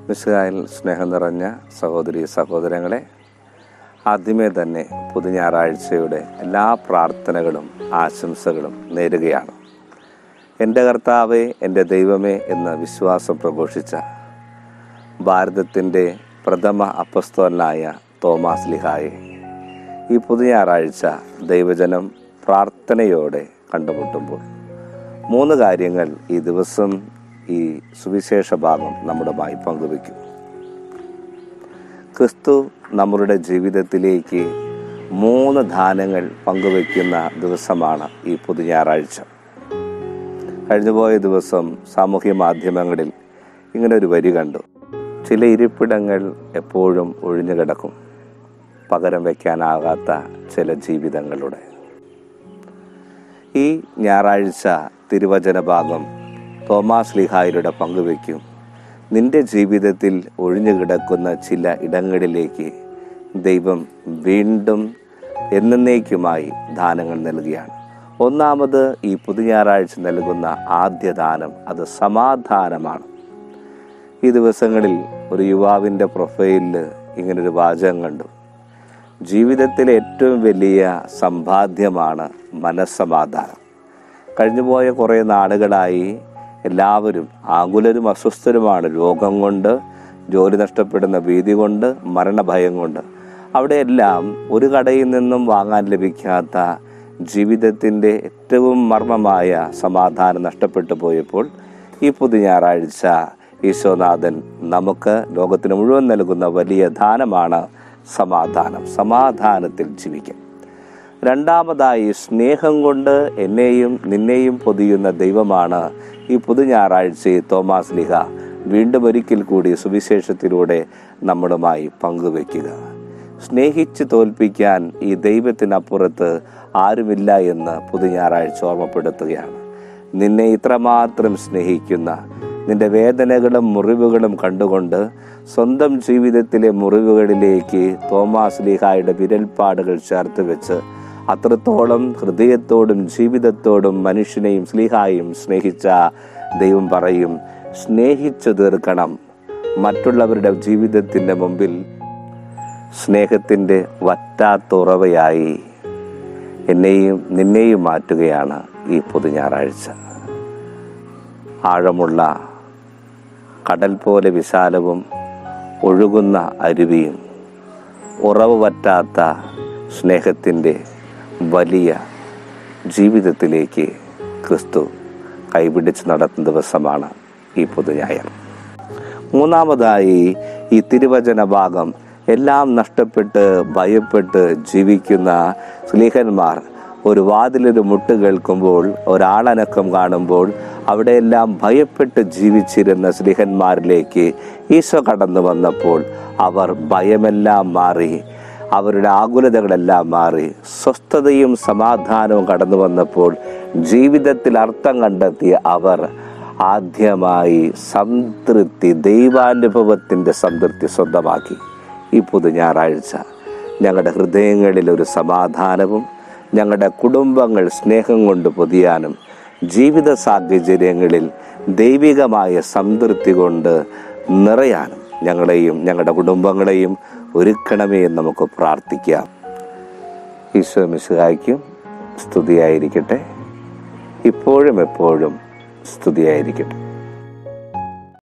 മിസ്കായിൽ സ്നേഹം നിറഞ്ഞ സഹോദരി സഹോദരങ്ങളെ ആദ്യമേ തന്നെ പുതു ഞായറാഴ്ചയുടെ എല്ലാ പ്രാർത്ഥനകളും ആശംസകളും നേരുകയാണ് എൻ്റെ കർത്താവെ എൻ്റെ ദൈവമേ എന്ന വിശ്വാസം പ്രഘോഷിച്ച ഭാരതത്തിൻ്റെ പ്രഥമ അപ്പസ്തോലനായ തോമാസ് ലിഹായെ ഈ പുതു ഞായറാഴ്ച ദൈവജനം പ്രാർത്ഥനയോടെ കണ്ടുമുട്ടുമ്പോൾ മൂന്ന് കാര്യങ്ങൾ ഈ ദിവസം ഈ സുവിശേഷ ഭാഗം നമ്മുടെമായി പങ്കുവയ്ക്കും ക്രിസ്തു നമ്മുടെ ജീവിതത്തിലേക്ക് മൂന്ന് ദാനങ്ങൾ പങ്കുവയ്ക്കുന്ന ദിവസമാണ് ഈ പുതു ഞായറാഴ്ച കഴിഞ്ഞുപോയ ദിവസം സാമൂഹ്യ മാധ്യമങ്ങളിൽ ഇങ്ങനെ ഒരു വരി കണ്ടു ചില ഇരിപ്പിടങ്ങൾ എപ്പോഴും ഒഴിഞ്ഞു കിടക്കും പകരം വയ്ക്കാനാകാത്ത ചില ജീവിതങ്ങളുടെ ഈ ഞായറാഴ്ച തിരുവചന ഭാഗം തോമാസ് ലിഹായിലൂടെ പങ്കുവയ്ക്കും നിന്റെ ജീവിതത്തിൽ ഒഴിഞ്ഞു കിടക്കുന്ന ചില ഇടങ്ങളിലേക്ക് ദൈവം വീണ്ടും എന്നേക്കുമായി ദാനങ്ങൾ നൽകുകയാണ് ഒന്നാമത് ഈ പുതു ഞായറാഴ്ച നൽകുന്ന ആദ്യ ദാനം അത് സമാധാനമാണ് ഈ ദിവസങ്ങളിൽ ഒരു യുവാവിൻ്റെ പ്രൊഫൈലിൽ ഇങ്ങനൊരു വാചകം കണ്ടു ജീവിതത്തിലെ ഏറ്റവും വലിയ സമ്പാദ്യമാണ് മനസ്സമാധാനം കഴിഞ്ഞുപോയ കുറേ നാളുകളായി എല്ലാവരും ആകുലരും അസ്വസ്ഥരുമാണ് രോഗം കൊണ്ട് ജോലി നഷ്ടപ്പെടുന്ന ഭീതി കൊണ്ട് മരണഭയം കൊണ്ട് അവിടെയെല്ലാം ഒരു കടയിൽ നിന്നും വാങ്ങാൻ ലഭിക്കാത്ത ജീവിതത്തിൻ്റെ ഏറ്റവും മർമ്മമായ സമാധാനം നഷ്ടപ്പെട്ടു പോയപ്പോൾ ഈ പുതു ഞായറാഴ്ച ഈശോനാഥൻ നമുക്ക് ലോകത്തിന് മുഴുവൻ നൽകുന്ന വലിയ ദാനമാണ് സമാധാനം സമാധാനത്തിൽ ജീവിക്കാം രണ്ടാമതായി സ്നേഹം കൊണ്ട് എന്നെയും നിന്നെയും പൊതിയുന്ന ദൈവമാണ് ഈ പുതു ഞായറാഴ്ചയിൽ തോമാസ് ലിഹ വീണ്ടും ഒരിക്കൽ കൂടി സുവിശേഷത്തിലൂടെ നമ്മളുമായി പങ്കുവെക്കുക സ്നേഹിച്ച് തോൽപ്പിക്കാൻ ഈ ദൈവത്തിനപ്പുറത്ത് ആരുമില്ല എന്ന് പുതു ഞായറാഴ്ച ഓർമ്മപ്പെടുത്തുകയാണ് നിന്നെ ഇത്രമാത്രം സ്നേഹിക്കുന്ന നിന്റെ വേദനകളും മുറിവുകളും കണ്ടുകൊണ്ട് സ്വന്തം ജീവിതത്തിലെ മുറിവുകളിലേക്ക് തോമാസ് ലീഹായുടെ വിരൽപ്പാടുകൾ ചേർത്ത് വെച്ച് അത്രത്തോളം ഹൃദയത്തോടും ജീവിതത്തോടും മനുഷ്യനെയും സ്ലീഹായും സ്നേഹിച്ച ദൈവം പറയും സ്നേഹിച്ചു തീർക്കണം മറ്റുള്ളവരുടെ ജീവിതത്തിൻ്റെ മുമ്പിൽ സ്നേഹത്തിൻ്റെ വറ്റാത്തുറവയായി എന്നെയും നിന്നെയും മാറ്റുകയാണ് ഈ പുതു ഞായറാഴ്ച ആഴമുള്ള കടൽ പോലെ വിശാലവും ഒഴുകുന്ന അരുവിയും ഉറവ് പറ്റാത്ത സ്നേഹത്തിൻ്റെ വലിയ ജീവിതത്തിലേക്ക് ക്രിസ്തു കൈപിടിച്ച് നടത്തുന്ന ദിവസമാണ് ഈ പുതുഞായർ മൂന്നാമതായി ഈ തിരുവചന ഭാഗം എല്ലാം നഷ്ടപ്പെട്ട് ഭയപ്പെട്ട് ജീവിക്കുന്ന സ്ലീഹന്മാർ ഒരു വാതിലൊരു മുട്ട് കേൾക്കുമ്പോൾ ഒരാളനക്കം കാണുമ്പോൾ അവിടെയെല്ലാം ഭയപ്പെട്ട് ജീവിച്ചിരുന്ന സ്ലിഹന്മാരിലേക്ക് ഈശോ കടന്നു വന്നപ്പോൾ അവർ ഭയമെല്ലാം മാറി അവരുടെ ആകുലതകളെല്ലാം മാറി സ്വസ്ഥതയും സമാധാനവും കടന്നു വന്നപ്പോൾ ജീവിതത്തിൽ അർത്ഥം കണ്ടെത്തിയ അവർ ആദ്യമായി സംതൃപ്തി ദൈവാനുഭവത്തിൻ്റെ സംതൃപ്തി സ്വന്തമാക്കി ഈ പുതു ഞായറാഴ്ച ഞങ്ങളുടെ ഹൃദയങ്ങളിൽ ഒരു സമാധാനവും ഞങ്ങളുടെ കുടുംബങ്ങൾ സ്നേഹം കൊണ്ട് പൊതിയാനും ജീവിത സാഹചര്യങ്ങളിൽ ദൈവികമായ സംതൃപ്തി കൊണ്ട് നിറയാനും ഞങ്ങളെയും ഞങ്ങളുടെ കുടുംബങ്ങളെയും ഒരുക്കണമേ എന്ന് നമുക്ക് പ്രാർത്ഥിക്കാം ഈശോ മിശുഹായ്ക്കും സ്തുതിയായിരിക്കട്ടെ ഇപ്പോഴും എപ്പോഴും സ്തുതിയായിരിക്കട്ടെ